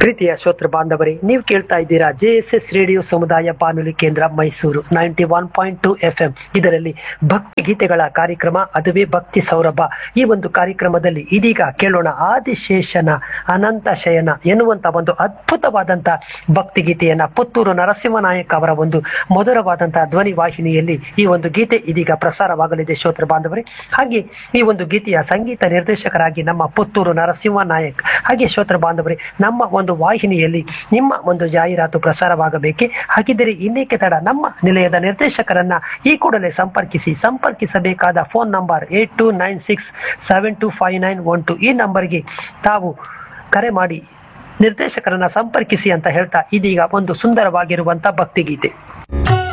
ಪ್ರೀತಿಯ ಶ್ರೋತೃ ಬಾಂಧವರೇ ನೀವು ಕೇಳ್ತಾ ಇದ್ದೀರಾ ಜೆ ಎಸ್ ಎಸ್ ರೇಡಿಯೋ ಸಮುದಾಯ ಬಾನುಲಿ ಕೇಂದ್ರ Mysuru ninety one point two F M ಇದರಲ್ಲಿ ಭಕ್ತಿ ಗೀತೆಗಳ ಕಾರ್ಯಕ್ರಮ ಅದುವೇ ಭಕ್ತಿ ಸೌರಭ ಈ ಒಂದು ಕಾರ್ಯಕ್ರಮದಲ್ಲಿ ಇದೀಗ ಕೇಳೋಣ ಆದಿಶೇಷನ ಅನಂತ ಶಯನ ಎನ್ನುವಂತ ಒಂದು ಅದ್ಭುತವಾದಂತ ಭಕ್ತಿ ಗೀತೆಯನ್ನ ಪುತ್ತೂರು ನರಸಿಂಹನಾಯಕ್ ಅವರ ಒಂದು ಮಧುರವಾದಂತಹ ಧ್ವನಿ ವಾಹಿನಿಯಲ್ಲಿ ಈ ಒಂದು ಗೀತೆ ಇದೀಗ ಪ್ರಸಾರವಾಗಲಿದೆ ಶ್ರೋತೃ ಬಾಂಧವರೇ ಹಾಗೆ ಈ ಒಂದು ಗೀತೆಯ ಸಂಗೀತ ನಿರ್ದೇಶಕರಾಗಿ ನಮ್ಮ ಪುತ್ತೂರು ನರಸಿಂಹ ನಾಯಕ್ ಹಾಗೆ ಶ್ರೋತೃ ಬಾಂಧವರೇ ನಮ್ಮ ಒಂದು ವಾಹಿನಿಯಲ್ಲಿ ನಿಮ್ಮ ಒಂದು ಜಾಹೀರಾತು ಪ್ರಸಾರವಾಗಬೇಕೆ ಹಾಗಿದ್ದರೆ ಇನ್ನೇಕೆ ತಡ ನಮ್ಮ ನಿಲಯದ ನಿರ್ದೇಶಕರನ್ನ ಈ ಕೂಡಲೇ ಸಂಪರ್ಕಿಸಿ ಸಂಪರ್ಕಿಸಬೇಕಾದ phone number eight two nine six seven two five nine one two ಈ ನಂಬರ್ಗೆ ತಾವು ಕರೆ ಮಾಡಿ ನಿರ್ದೇಶಕರನ್ನ ಸಂಪರ್ಕಿಸಿ ಅಂತ ಹೇಳ್ತಾ ಇದೀಗ ಒಂದು ಸುಂದರವಾಗಿರುವಂತ ಭಕ್ತಿಗೀತೆ